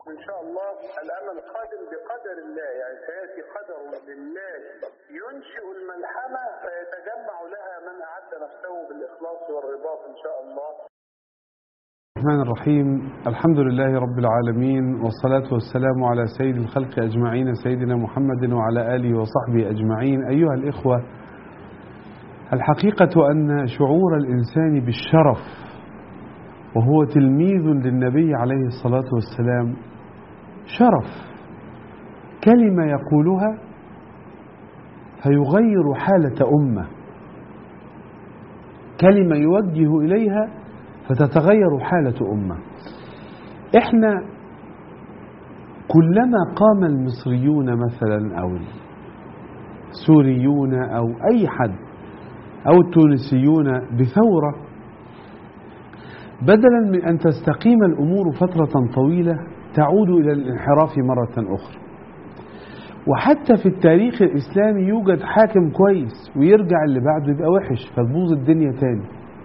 إن شاء الله الأمل قادم بقدر الله يعني سيأتي قدر لله ينشئ الملحمة فيتجمع لها من أعد نفسه بالإخلاص والرباط إن شاء الله الرحمن الرحيم الحمد لله رب العالمين والصلاة والسلام على سيد الخلق أجمعين سيدنا محمد وعلى آله وصحبه أجمعين أيها الإخوة الحقيقة أن شعور الإنسان بالشرف وهو تلميذ للنبي عليه الصلاة والسلام شرف كلمة يقولها فيغير حالة أمة كلمة يوجه إليها فتتغير حالة أمة إحنا كلما قام المصريون مثلا أو السوريون أو أي حد أو التونسيون بثورة بدلا من أن تستقيم الأمور فترة طويلة تعود إلى الانحراف مرة أخرى وحتى في التاريخ الإسلامي يوجد حاكم كويس ويرجع اللي بعده يبقى وحش فتبوظ الدنيا تاني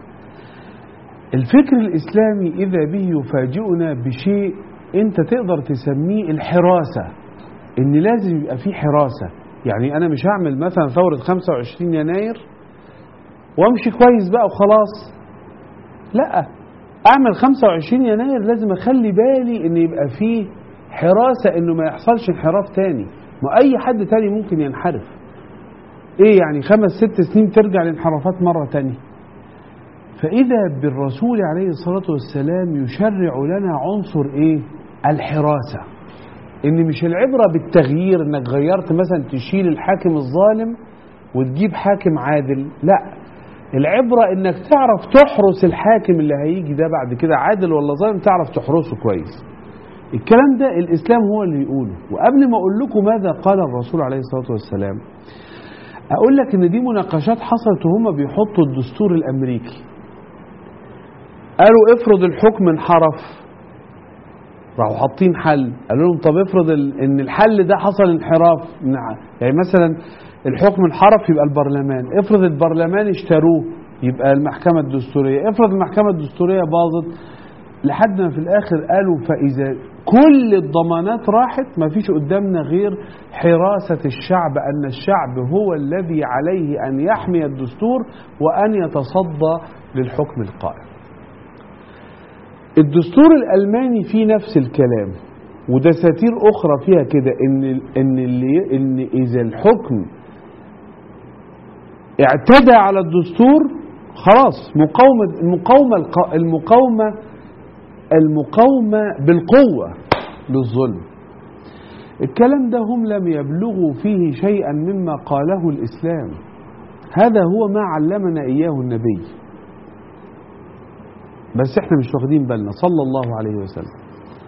الفكر الإسلامي إذا به يفاجئنا بشيء أنت تقدر تسميه الحراسة إن لازم يبقى فيه حراسة يعني أنا مش هعمل مثلا ثورة 25 يناير وامشي كويس بقى وخلاص لا اعمل 25 يناير لازم اخلي بالي ان يبقى فيه حراسة انه ما يحصلش انحراف تاني ما اي حد تاني ممكن ينحرف ايه يعني خمس ست سنين ترجع لانحرافات مرة تانية فاذا بالرسول عليه الصلاة والسلام يشرع لنا عنصر ايه الحراسة ان مش العبرة بالتغيير انك غيرت مثلا تشيل الحاكم الظالم وتجيب حاكم عادل لا العبرة انك تعرف تحرس الحاكم اللي هيجي ده بعد كده عادل ولا ظالم تعرف تحرسه كويس الكلام ده الاسلام هو اللي يقوله وقبل ما اقول لكم ماذا قال الرسول عليه الصلاة والسلام اقول لك ان دي مناقشات حصلت وهم بيحطوا الدستور الامريكي قالوا افرض الحكم انحرف راحوا حاطين حل قالوا لهم طب افرض ان الحل ده حصل انحراف يعني مثلا الحكم انحرف يبقى البرلمان افرض البرلمان اشتروه يبقى المحكمة الدستورية افرض المحكمة الدستورية باظت لحد ما في الاخر قالوا فاذا كل الضمانات راحت ما فيش قدامنا غير حراسة الشعب ان الشعب هو الذي عليه ان يحمي الدستور وان يتصدى للحكم القائم الدستور الالماني فيه نفس الكلام ودساتير اخرى فيها كده ان ان اللي ان اذا الحكم اعتدى على الدستور خلاص مقاومة المقاومة المقاومة المقاومة بالقوة للظلم الكلام ده هم لم يبلغوا فيه شيئا مما قاله الإسلام هذا هو ما علمنا إياه النبي بس احنا مش واخدين بالنا صلى الله عليه وسلم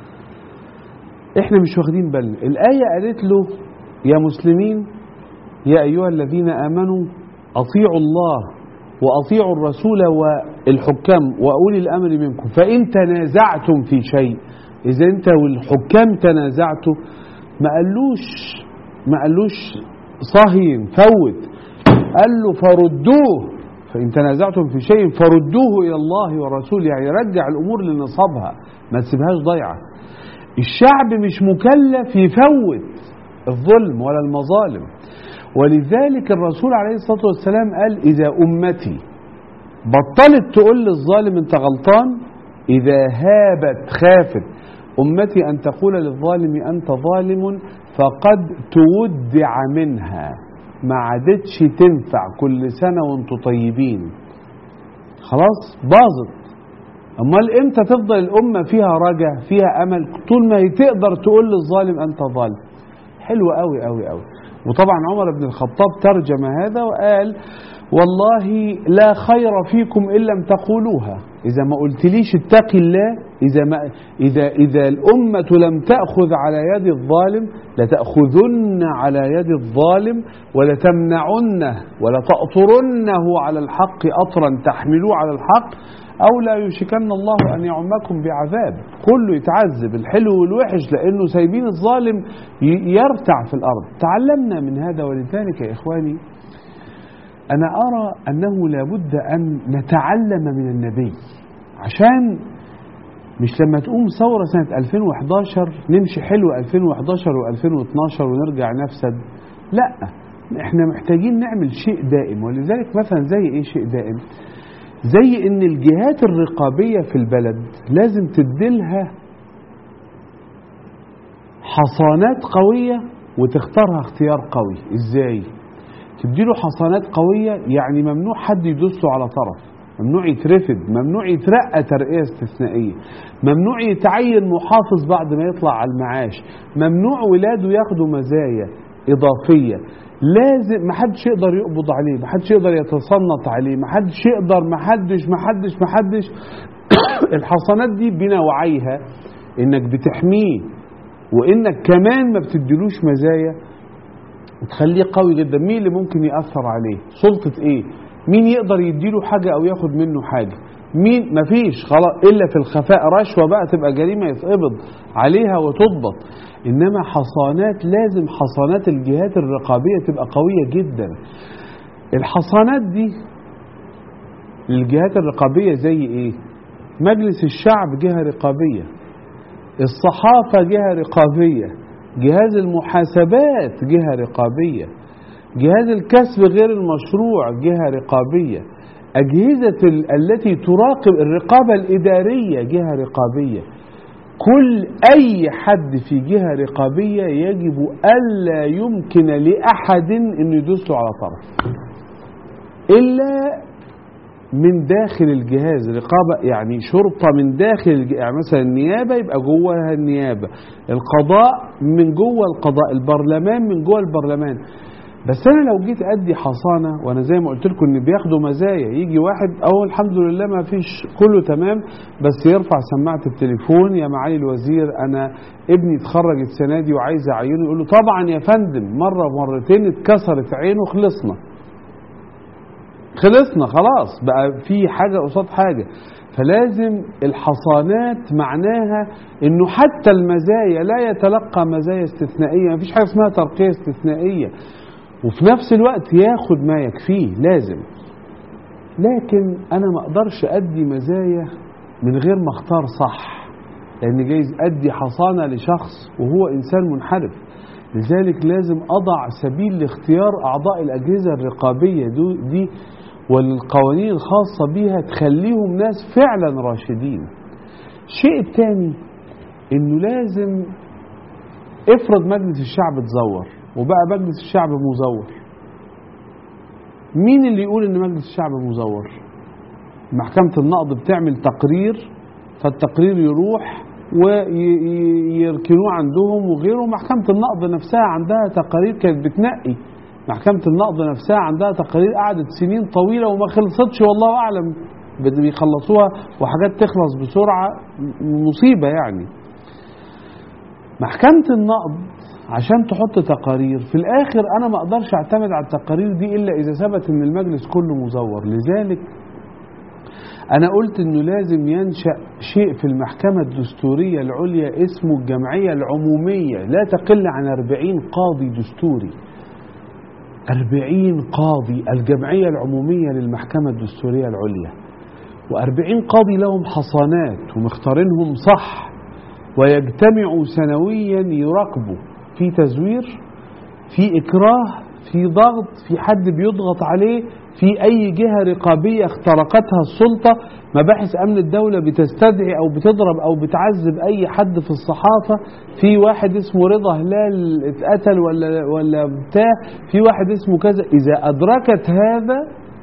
احنا مش واخدين بالنا الآية قالت له يا مسلمين يا أيها الذين آمنوا أطيعوا الله وأطيعوا الرسول والحكام وأولي الأمر منكم فإن تنازعتم في شيء إذا أنت والحكام تنازعتوا ما قالوش ما قالوش صهين فوت قال له فردوه فإن تنازعتم في شيء فردوه إلى الله ورسوله يعني رجع الأمور لنصابها ما تسيبهاش ضيعة الشعب مش مكلف يفوت الظلم ولا المظالم ولذلك الرسول عليه الصلاة والسلام قال إذا أمتي بطلت تقول للظالم أنت غلطان إذا هابت خافت أمتي أن تقول للظالم أنت ظالم فقد تودع منها ما عادتش تنفع كل سنة وانتوا طيبين خلاص باظت امال امتى تفضل الامه فيها رجا فيها امل طول ما هي تقدر تقول للظالم انت ظالم حلو قوي قوي قوي وطبعا عمر بن الخطاب ترجم هذا وقال والله لا خير فيكم ان لم تقولوها اذا ما قلتليش اتقي الله اذا ما اذا اذا الامه لم تاخذ على يد الظالم لتاخذن على يد الظالم ولتمنعنه ولتاطرنه على الحق اطرا تحملوه على الحق أو لا يوشكن الله أن يعمكم بعذاب كله يتعذب الحلو والوحش لأنه سايبين الظالم يرتع في الأرض تعلمنا من هذا ولذلك يا إخواني أنا أرى أنه لابد أن نتعلم من النبي عشان مش لما تقوم ثورة سنة 2011 نمشي حلو 2011 و2012 ونرجع نفسد لا احنا محتاجين نعمل شيء دائم ولذلك مثلا زي ايه شيء دائم زي ان الجهات الرقابية في البلد لازم تديلها حصانات قوية وتختارها اختيار قوي ازاي تديله حصانات قوية يعني ممنوع حد يدوسه على طرف ممنوع يترفد ممنوع يترقى ترقية استثنائية ممنوع يتعين محافظ بعد ما يطلع على المعاش ممنوع ولاده ياخدوا مزايا إضافية لازم محدش يقدر يقبض عليه محدش يقدر يتصنط عليه محدش يقدر محدش محدش محدش الحصانات دي بنوعيها انك بتحميه وانك كمان ما بتديلوش مزايا وتخليه قوي جدا مين اللي ممكن يأثر عليه سلطة ايه مين يقدر يديله حاجة او ياخد منه حاجة مين مفيش خلاص الا في الخفاء رشوة بقى تبقى جريمة يتقبض عليها وتضبط انما حصانات لازم حصانات الجهات الرقابية تبقى قوية جدا الحصانات دي للجهات الرقابية زي ايه مجلس الشعب جهة رقابية الصحافة جهة رقابية جهاز المحاسبات جهة رقابية جهاز الكسب غير المشروع جهة رقابية أجهزة ال- التي تراقب الرقابة الإدارية جهة رقابية كل أي حد في جهة رقابية يجب ألا يمكن لأحد أن يدوس له على طرف إلا من داخل الجهاز رقابة يعني شرطة من داخل الج- يعني مثلا النيابة يبقى جواها النيابة القضاء من جوه القضاء البرلمان من جوه البرلمان بس انا لو جيت ادي حصانه وانا زي ما قلت لكم ان بياخدوا مزايا يجي واحد اول الحمد لله ما فيش كله تمام بس يرفع سماعه التليفون يا معالي الوزير انا ابني اتخرج السنه دي وعايز اعينه يقول له طبعا يا فندم مره مرتين اتكسرت عينه خلصنا خلصنا خلاص بقى في حاجة قصاد حاجة فلازم الحصانات معناها انه حتى المزايا لا يتلقى مزايا استثنائية مفيش حاجة اسمها ترقية استثنائية وفي نفس الوقت ياخد ما يكفيه لازم لكن انا ما اقدرش ادي مزايا من غير ما اختار صح لان جايز ادي حصانة لشخص وهو انسان منحرف لذلك لازم اضع سبيل لاختيار اعضاء الاجهزة الرقابية دو- دي والقوانين الخاصة بيها تخليهم ناس فعلا راشدين الشيء الثاني انه لازم افرض مجلس الشعب اتزور وبقى مجلس الشعب مزور مين اللي يقول ان مجلس الشعب مزور محكمة النقض بتعمل تقرير فالتقرير يروح ويركنوه عندهم وغيره محكمة النقض نفسها عندها تقارير كانت بتنقي محكمة النقض نفسها عندها تقارير قعدت سنين طويلة وما خلصتش والله أعلم بد- بيخلصوها وحاجات تخلص بسرعة م- مصيبة يعني محكمة النقض عشان تحط تقارير في الآخر أنا ما أقدرش أعتمد على التقارير دي إلا إذا ثبت إن المجلس كله مزور لذلك أنا قلت إنه لازم ينشأ شيء في المحكمة الدستورية العليا اسمه الجمعية العمومية لا تقل عن 40 قاضي دستوري 40 قاضي الجمعية العمومية للمحكمة الدستورية العليا و40 قاضي لهم حصانات ومختارينهم صح ويجتمعوا سنويا يراقبوا في تزوير في إكراه في ضغط في حد بيضغط عليه في أي جهة رقابية اخترقتها السلطة مباحث أمن الدولة بتستدعي أو بتضرب أو بتعذب أي حد في الصحافة في واحد اسمه رضا هلال اتقتل ولا ولا بتاع في واحد اسمه كذا إذا أدركت هذا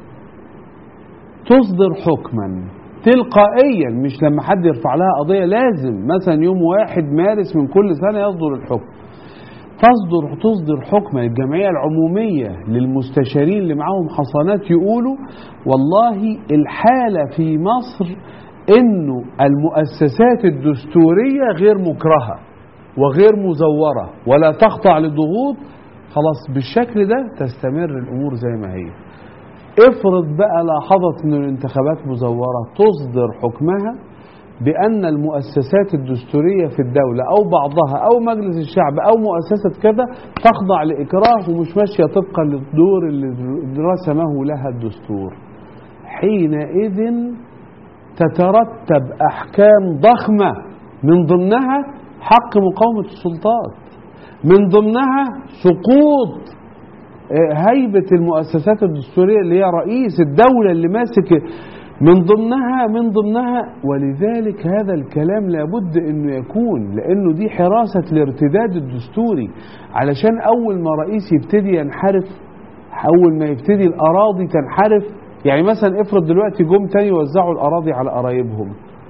تصدر حكما تلقائيا مش لما حد يرفع لها قضية لازم مثلا يوم واحد مارس من كل سنة يصدر الحكم تصدر تصدر حكم الجمعية العمومية للمستشارين اللي معاهم حصانات يقولوا والله الحالة في مصر انه المؤسسات الدستورية غير مكرهة وغير مزورة ولا تخضع لضغوط خلاص بالشكل ده تستمر الامور زي ما هي افرض بقى لاحظت ان الانتخابات مزورة تصدر حكمها بأن المؤسسات الدستورية في الدولة أو بعضها أو مجلس الشعب أو مؤسسة كذا تخضع لإكراه ومش ماشية طبقا للدور اللي رسمه لها الدستور حينئذ تترتب أحكام ضخمة من ضمنها حق مقاومة السلطات من ضمنها سقوط آه، هيبة المؤسسات الدستورية اللي هي رئيس الدولة اللي ماسك من ضمنها من ضمنها ولذلك هذا الكلام لابد انه يكون لانه دي حراسة الارتداد الدستوري علشان اول ما رئيس يبتدي ينحرف اول ما يبتدي الاراضي تنحرف يعني مثلا افرض دلوقتي جم تاني يوزعوا الاراضي على قرايبهم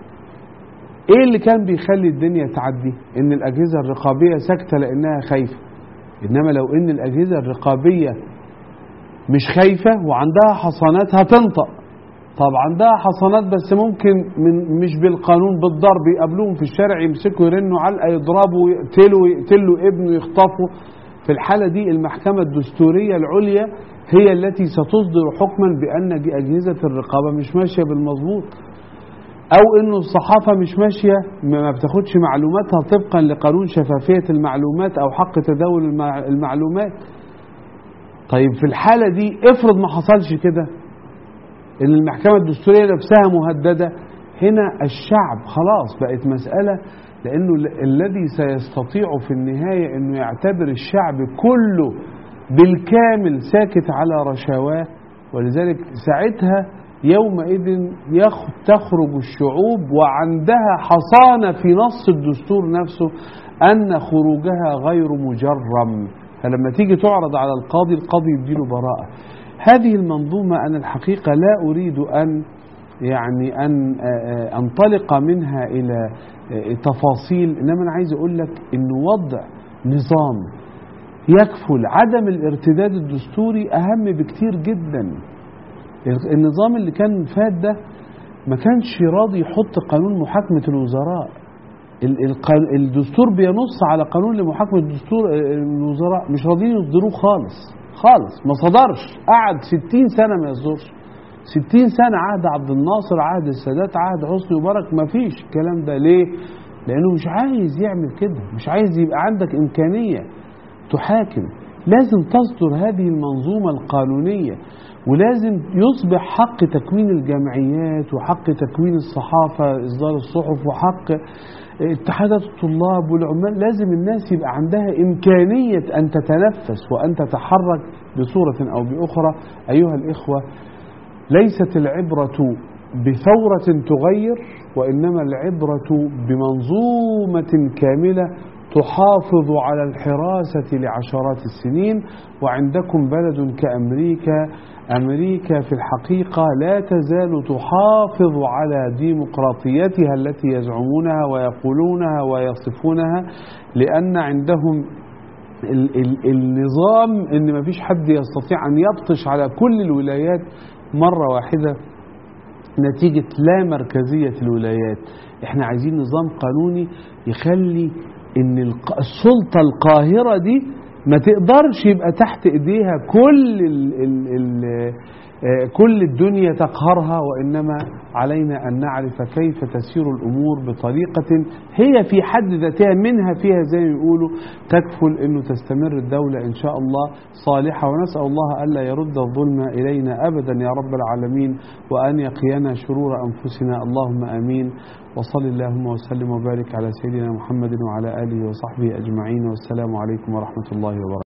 ايه اللي كان بيخلي الدنيا تعدي ان الاجهزه الرقابيه ساكته لانها خايفه انما لو ان الاجهزه الرقابيه مش خايفه وعندها حصانات هتنطق طب عندها حصانات بس ممكن من مش بالقانون بالضرب يقابلوهم في الشارع يمسكوا يرنوا علقه يضربوا يقتلوا يقتلوا ابنه يخطفوا في الحاله دي المحكمه الدستوريه العليا هي التي ستصدر حكما بان دي اجهزه الرقابه مش ماشيه بالمظبوط او انه الصحافه مش ماشيه ما بتاخدش معلوماتها طبقا لقانون شفافيه المعلومات او حق تداول المع- المعلومات طيب في الحاله دي افرض ما حصلش كده ان المحكمه الدستوريه نفسها مهدده هنا الشعب خلاص بقت مساله لانه ال- الذي سيستطيع في النهايه انه يعتبر الشعب كله بالكامل ساكت على رشاواه ولذلك ساعتها يومئذ يخ- تخرج الشعوب وعندها حصانه في نص الدستور نفسه ان خروجها غير مجرم فلما تيجي تعرض على القاضي القاضي يديله براءه هذه المنظومة أنا الحقيقة لا أريد أن يعني أن آه، آه، أنطلق منها إلى آه، تفاصيل إنما أنا عايز أقول لك إن وضع نظام يكفل عدم الارتداد الدستوري أهم بكتير جدا النظام اللي كان فات ده ما كانش راضي يحط قانون محاكمة الوزراء ال- الق- الدستور بينص على قانون لمحاكمة الدستور آه، الوزراء مش راضيين يصدروه خالص خالص ما صدرش قعد 60 سنة ما يصدرش 60 سنة عهد عبد الناصر عهد السادات عهد حسني مبارك ما فيش الكلام ده ليه لأنه مش عايز يعمل كده مش عايز يبقى عندك إمكانية تحاكم لازم تصدر هذه المنظومة القانونية ولازم يصبح حق تكوين الجمعيات وحق تكوين الصحافة إصدار الصحف وحق اتحادات الطلاب والعمال لازم الناس يبقى عندها إمكانية أن تتنفس وأن تتحرك بصورة أو بأخرى أيها الإخوة ليست العبرة بثورة تغير وإنما العبرة بمنظومة كاملة تحافظ على الحراسة لعشرات السنين وعندكم بلد كأمريكا أمريكا في الحقيقة لا تزال تحافظ على ديمقراطيتها التي يزعمونها ويقولونها ويصفونها لأن عندهم ال ال النظام ان ما فيش حد يستطيع ان يبطش على كل الولايات مرة واحدة نتيجة لا مركزية الولايات احنا عايزين نظام قانوني يخلي ان الق- السلطة القاهرة دي ما تقدرش يبقى تحت ايديها كل ال ال ال آه، كل الدنيا تقهرها وانما علينا ان نعرف كيف تسير الامور بطريقه هي في حد ذاتها منها فيها زي ما يقولوا تكفل انه تستمر الدوله ان شاء الله صالحه ونسال الله الا يرد الظلم الينا ابدا يا رب العالمين وان يقينا شرور انفسنا اللهم امين وصل اللهم وسلم وبارك على سيدنا محمد وعلى اله وصحبه اجمعين والسلام عليكم ورحمه الله وبركاته